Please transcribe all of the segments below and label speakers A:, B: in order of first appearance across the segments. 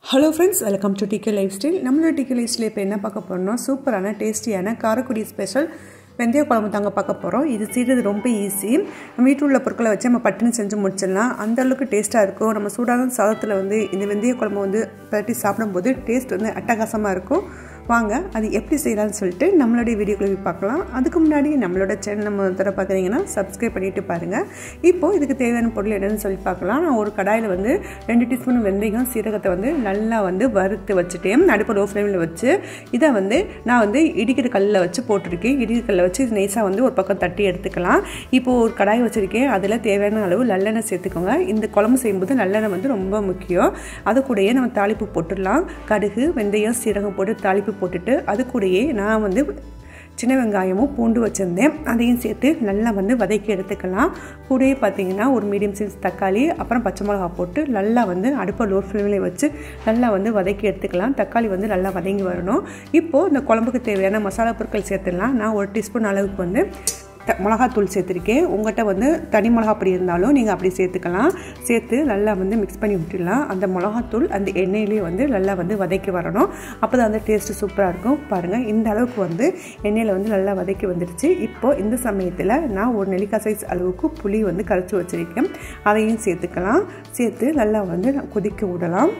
A: hello friends welcome to டிக்கே lifestyle நம்மளோட டிக்கே லைஃப் ஸ்டைல் இப்போ என்ன பார்க்க போகிறோம்னா சூப்பரான டேஸ்டியான காரக்குடி ஸ்பெஷல் வெந்தய குழம்பு தாங்க பார்க்க போகிறோம் இது செய்கிறது ரொம்ப ஈஸி நம்ம வீட்டில் உள்ள பொருட்களை வச்சு நம்ம பட்டுன்னு செஞ்சு முடிச்சிடலாம் அந்த அளவுக்கு டேஸ்ட்டாக இருக்கும் நம்ம சூடான சாதத்தில் வந்து இந்த வெந்தய குழம்பு வந்து பரட்டி சாப்பிடும்போது டேஸ்ட் வந்து அட்டகாசமாக இருக்கும் வாங்க அது எப்படி செய்யலாம்னு சொல்லிட்டு நம்மளுடைய வீடியோக்குள்ள போய் பார்க்கலாம் அதுக்கு முன்னாடி நம்மளோட சேனல் நம்ம தர பார்க்குறீங்கன்னா சப்ஸ்கிரைப் பண்ணிட்டு பாருங்கள் இப்போது இதுக்கு தேவையான பொருள் என்னென்னு சொல்லி பார்க்கலாம் நான் ஒரு கடாயில் வந்து ரெண்டு டீஸ்பூன் வெந்தயம் சீரகத்தை வந்து நல்லா வந்து வறுத்து வச்சுட்டேன் நடுப்பு லோ ஃப்ளேமில் வச்சு இதை வந்து நான் வந்து இடிக்கிற கல்லில் வச்சு போட்டிருக்கேன் இடிக்கிற கல்லில் வச்சு இது நைஸாக வந்து ஒரு பக்கம் தட்டி எடுத்துக்கலாம் இப்போது ஒரு கடாய் வச்சுருக்கேன் அதில் தேவையான அளவு நல்லெண்ணெய் சேர்த்துக்கோங்க இந்த குழம்பு செய்யும்போது நல்லெண்ணெய் வந்து ரொம்ப முக்கியம் அது கூடயே நம்ம தாளிப்பு போட்டுடலாம் கடுகு வெந்தயம் சீரகம் போட்டு தாளிப்பு போட்டுட்டு அது கூடயே நான் வந்து சின்ன வெங்காயமும் பூண்டு வச்சுருந்தேன் அதையும் சேர்த்து நல்லா வந்து வதக்கி எடுத்துக்கலாம் கூடயே பார்த்தீங்கன்னா ஒரு மீடியம் சைஸ் தக்காளி அப்புறம் பச்சை மிளகா போட்டு நல்லா வந்து அடுப்பை லோ ஃப்ளேமில் வச்சு நல்லா வந்து வதக்கி எடுத்துக்கலாம் தக்காளி வந்து நல்லா வதங்கி வரணும் இப்போது இந்த குழம்புக்கு தேவையான மசாலா பொருட்கள் சேர்த்துடலாம் நான் ஒரு டீஸ்பூன் அளவுக்கு வந்து த மிளகாத்தூள் சேர்த்துருக்கேன் உங்கள்கிட்ட வந்து தனி மிளகா அப்படி இருந்தாலும் நீங்கள் அப்படி சேர்த்துக்கலாம் சேர்த்து நல்லா வந்து மிக்ஸ் பண்ணி விட்டுடலாம் அந்த மிளகாத்தூள் அந்த எண்ணெயிலேயே வந்து நல்லா வந்து வதக்கி வரணும் அப்போ தான் அந்த டேஸ்ட்டு சூப்பராக இருக்கும் பாருங்கள் இந்த அளவுக்கு வந்து எண்ணெயில் வந்து நல்லா வதக்கி வந்துடுச்சு இப்போது இந்த சமயத்தில் நான் ஒரு நெல்லிக்காய் சைஸ் அளவுக்கு புளி வந்து கரைச்சி வச்சுருக்கேன் அதையும் சேர்த்துக்கலாம் சேர்த்து நல்லா வந்து கொதிக்க விடலாம்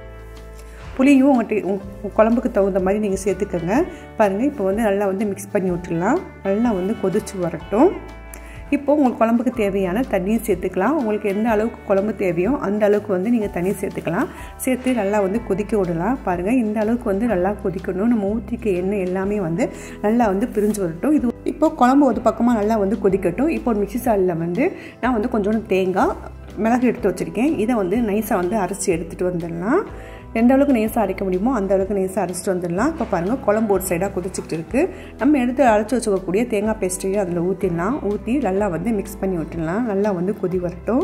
A: புளியும் உங்கள்கிட்ட குழம்புக்கு தகுந்த மாதிரி நீங்கள் சேர்த்துக்கோங்க பாருங்கள் இப்போ வந்து நல்லா வந்து மிக்ஸ் பண்ணி விட்டுடலாம் நல்லா வந்து கொதிச்சு வரட்டும் இப்போது உங்களுக்கு குழம்புக்கு தேவையான தண்ணியும் சேர்த்துக்கலாம் உங்களுக்கு எந்த அளவுக்கு குழம்பு தேவையோ அந்த அளவுக்கு வந்து நீங்கள் தண்ணி சேர்த்துக்கலாம் சேர்த்து நல்லா வந்து கொதிக்க விடலாம் பாருங்கள் இந்த அளவுக்கு வந்து நல்லா கொதிக்கணும் நம்ம ஊற்றிக்க எண்ணெய் எல்லாமே வந்து நல்லா வந்து பிரிஞ்சு வரட்டும் இது இப்போ குழம்பு ஒரு பக்கமாக நல்லா வந்து கொதிக்கட்டும் இப்போ ஒரு மிக்சி சாலில் வந்து நான் வந்து கொஞ்சோண்டு தேங்காய் மிளகு எடுத்து வச்சுருக்கேன் இதை வந்து நைஸாக வந்து அரைச்சி எடுத்துகிட்டு வந்துடலாம் எந்த அளவுக்கு நேசாக அரைக்க முடியுமோ அந்த அளவுக்கு நேசாக அரைச்சிட்டு வந்துடலாம் இப்போ பாருங்கள் குழம்பு ஒரு சைடாக கொதிச்சுக்கிட்டு இருக்குது நம்ம எடுத்து அரைச்சி வச்சுக்கக்கூடிய தேங்காய் பேஸ்ட்டையும் அதில் ஊற்றிடலாம் ஊற்றி நல்லா வந்து மிக்ஸ் பண்ணி விட்டுடலாம் நல்லா வந்து கொதி வரட்டும்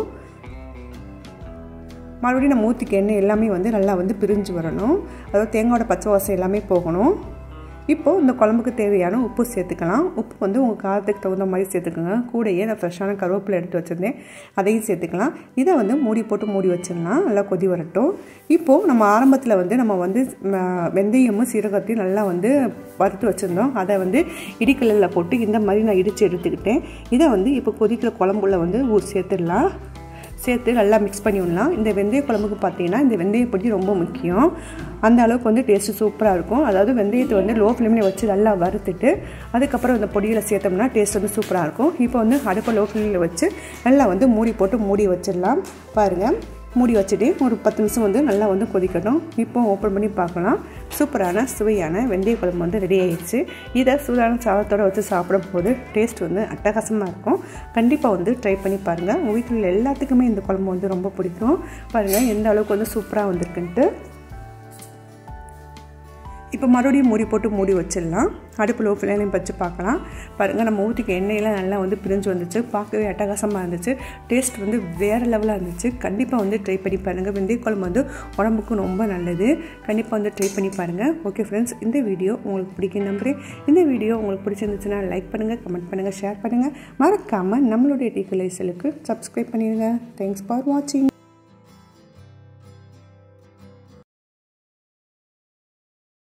A: மறுபடியும் நம்ம ஊற்றிக்க எண்ணெய் எல்லாமே வந்து நல்லா வந்து பிரிஞ்சு வரணும் அதாவது தேங்காயோட பச்சை வாசம் எல்லாமே போகணும் இப்போது இந்த குழம்புக்கு தேவையான உப்பு சேர்த்துக்கலாம் உப்பு வந்து உங்கள் காரத்துக்கு தகுந்த மாதிரி சேர்த்துக்கோங்க கூடையே நான் ஃப்ரெஷ்ஷான கருவேப்பிலை எடுத்து வச்சுருந்தேன் அதையும் சேர்த்துக்கலாம் இதை வந்து மூடி போட்டு மூடி வச்சிடலாம் நல்லா கொதி வரட்டும் இப்போது நம்ம ஆரம்பத்தில் வந்து நம்ம வந்து வெந்தயமும் சீரகத்தையும் நல்லா வந்து வறுத்து வச்சுருந்தோம் அதை வந்து இடிக்கல்லில் போட்டு இந்த மாதிரி நான் இடித்து எடுத்துக்கிட்டேன் இதை வந்து இப்போ கொதிக்கிற குழம்புல வந்து ஊர் சேர்த்துடலாம் சேர்த்து நல்லா மிக்ஸ் பண்ணி விடலாம் இந்த வெந்தய குழம்புக்கு பார்த்தீங்கன்னா இந்த வெந்தய பொடி ரொம்ப முக்கியம் அந்த அளவுக்கு வந்து டேஸ்ட்டு சூப்பராக இருக்கும் அதாவது வெந்தயத்தை வந்து லோ ஃப்ளேமில் வச்சு நல்லா வறுத்துட்டு அதுக்கப்புறம் இந்த பொடியில் சேர்த்தோம்னா டேஸ்ட் வந்து சூப்பராக இருக்கும் இப்போ வந்து அடுப்பை லோ ஃப்ளேமில் வச்சு நல்லா வந்து மூடி போட்டு மூடி வச்சிடலாம் பாருங்கள் மூடி வச்சுட்டு ஒரு பத்து நிமிஷம் வந்து நல்லா வந்து கொதிக்கட்டும் இப்போ ஓப்பன் பண்ணி பார்க்கலாம் சூப்பரான சுவையான வெந்தய குழம்பு வந்து ரெடி ஆயிடுச்சு இதை சூடான சாதத்தோடு வச்சு சாப்பிடும் போது டேஸ்ட் வந்து அட்டகாசமாக இருக்கும் கண்டிப்பாக வந்து ட்ரை பண்ணி பாருங்கள் உங்கள் வீட்டில் எல்லாத்துக்குமே இந்த குழம்பு வந்து ரொம்ப பிடிக்கும் பாருங்கள் எந்த அளவுக்கு வந்து சூப்பராக வந்திருக்குன்ட்டு இப்போ மறுபடியும் மூடி போட்டு மூடி வச்சிடலாம் அடுப்பு லோ ஃப்ளேம்லையும் வச்சு பார்க்கலாம் பாருங்கள் நம்ம ஊற்றிக்க எண்ணெயெல்லாம் நல்லா வந்து பிரிஞ்சு வந்துச்சு பார்க்கவே அட்டகாசமாக இருந்துச்சு டேஸ்ட் வந்து வேறு லெவலாக இருந்துச்சு கண்டிப்பாக வந்து ட்ரை பண்ணி பாருங்கள் வெந்தய குழம்பு வந்து உடம்புக்கு ரொம்ப நல்லது கண்டிப்பாக வந்து ட்ரை பண்ணி பாருங்கள் ஓகே ஃப்ரெண்ட்ஸ் இந்த வீடியோ உங்களுக்கு பிடிக்கும் நம்புறேன் இந்த வீடியோ உங்களுக்கு பிடிச்சிருந்துச்சுன்னா லைக் பண்ணுங்கள் கமெண்ட் பண்ணுங்கள் ஷேர் பண்ணுங்கள் மறக்காமல் நம்மளுடைய டீ கலைசலுக்கு சப்ஸ்கிரைப் பண்ணிடுங்க தேங்க்ஸ் ஃபார் வாட்சிங்